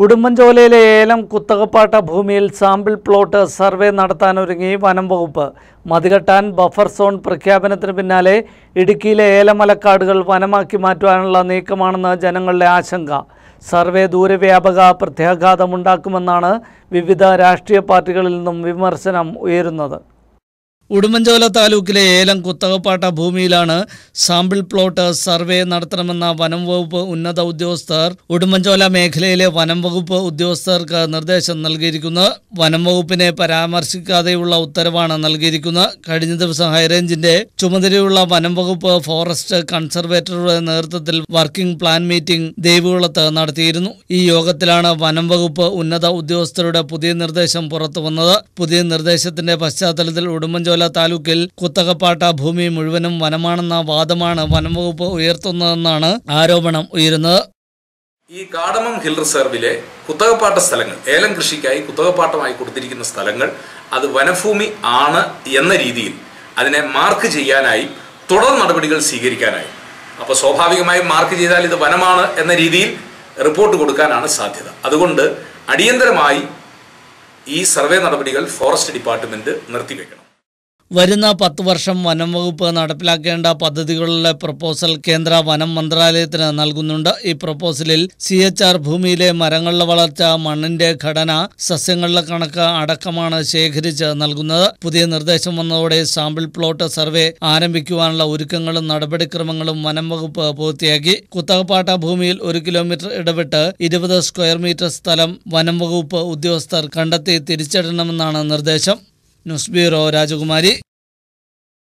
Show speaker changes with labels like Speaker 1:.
Speaker 1: ഉടുമ്പൻചോലയിലെ ഏലം കുത്തകപ്പാട്ട ഭൂമിയിൽ sample plot survey നടത്താനൊരുങ്ങി വനം വകുപ്പ് മതികെട്ടാൻ ബഫർ സോൺ പ്രഖ്യാപനത്തിന് പിന്നാലെ ഇടുക്കിയിലെ ഏലമലക്കാടുകൾ വനമാക്കി മാറ്റുവാനുള്ള നീക്കമാണെന്ന് ജനങ്ങളുടെ ആശങ്ക സർവേ ദൂരവ്യാപക പ്രത്യാഘാതമുണ്ടാക്കുമെന്നാണ് വിവിധ രാഷ്ട്രീയ പാർട്ടികളിൽ നിന്നും വിമർശനം ഉയരുന്നത് ഉടുമ്പൻചോല താലൂക്കിലെ ഏലം കുത്തകപ്പാട്ട ഭൂമിയിലാണ് സാമ്പിൾ പ്ലോട്ട് സർവേ നടത്തണമെന്ന വനം വകുപ്പ് ഉന്നത ഉദ്യോഗസ്ഥർ ഉടുമ്പൻചോല മേഖലയിലെ വനം വകുപ്പ് ഉദ്യോഗസ്ഥർക്ക് നിർദ്ദേശം നൽകിയിരിക്കുന്നത് വനം വകുപ്പിനെ പരാമർശിക്കാതെയുള്ള ഉത്തരവാണ് നൽകിയിരിക്കുന്നത് കഴിഞ്ഞ ദിവസം ഹൈറേഞ്ചിന്റെ ചുമതലയുള്ള വനം വകുപ്പ് ഫോറസ്റ്റ് കൺസർവേറ്ററുടെ നേതൃത്വത്തിൽ വർക്കിംഗ് പ്ലാൻ മീറ്റിംഗ് ദേവികുളത്ത് നടത്തിയിരുന്നു ഈ യോഗത്തിലാണ് വനം വകുപ്പ് ഉന്നത ഉദ്യോഗസ്ഥരുടെ പുതിയ നിർദ്ദേശം പുറത്തു വന്നത് പുതിയ നിർദ്ദേശത്തിന്റെ പശ്ചാത്തലത്തിൽ ഉടുമ്പൻചോല താലൂക്കിൽ കുത്തകപ്പാട്ട ഭൂമി മുഴുവനും വനമാണെന്ന വാദമാണ് വനം വകുപ്പ് ഉയർത്തുന്നതെന്നാണ് ആരോപണം ഉയരുന്നത്
Speaker 2: ഈ കാടമം ഹിൽ റിസർവിലെ കുത്തകപ്പാട്ട സ്ഥലങ്ങൾ ഏലം കൃഷിക്കായി കുത്തകപ്പാട്ടമായി കൊടുത്തിരിക്കുന്ന സ്ഥലങ്ങൾ അത് വനഭൂമി ആണ് എന്ന രീതിയിൽ അതിനെ മാർക്ക് ചെയ്യാനായി തുടർ നടപടികൾ സ്വീകരിക്കാനായി അപ്പോൾ സ്വാഭാവികമായും മാർക്ക് ചെയ്താൽ ഇത് വനമാണ് എന്ന രീതിയിൽ റിപ്പോർട്ട് കൊടുക്കാനാണ് സാധ്യത അതുകൊണ്ട് അടിയന്തരമായി ഈ സർവേ നടപടികൾ ഫോറസ്റ്റ് ഡിപ്പാർട്ട്മെന്റ് നിർത്തിവെക്കണം
Speaker 1: വരുന്ന പത്ത് വർഷം വനം വകുപ്പ് നടപ്പിലാക്കേണ്ട പദ്ധതികളുടെ പ്രപ്പോസൽ കേന്ദ്ര വനം മന്ത്രാലയത്തിന് നൽകുന്നുണ്ട് ഈ പ്രപ്പോസലിൽ സി എച്ച് ആർ ഭൂമിയിലെ മരങ്ങളുടെ വളർച്ച മണ്ണിന്റെ ഘടന സസ്യങ്ങളുടെ കണക്ക് അടക്കമാണ് ശേഖരിച്ച് നൽകുന്നത് പുതിയ നിർദ്ദേശം വന്നതോടെ സാമ്പിൾ പ്ലോട്ട് സർവേ ആരംഭിക്കുവാനുള്ള ഒരുക്കങ്ങളും നടപടിക്രമങ്ങളും വനം വകുപ്പ് പൂർത്തിയാക്കി കുത്തകപ്പാട്ട ഭൂമിയിൽ ഒരു കിലോമീറ്റർ ഇടവിട്ട് ഇരുപത് സ്ക്വയർ മീറ്റർ സ്ഥലം വനം വകുപ്പ് ഉദ്യോഗസ്ഥർ കണ്ടെത്തി തിരിച്ചടണമെന്നാണ് നിർദ്ദേശം ന്യൂസ് ബ്യൂറോ രാജകുമാരി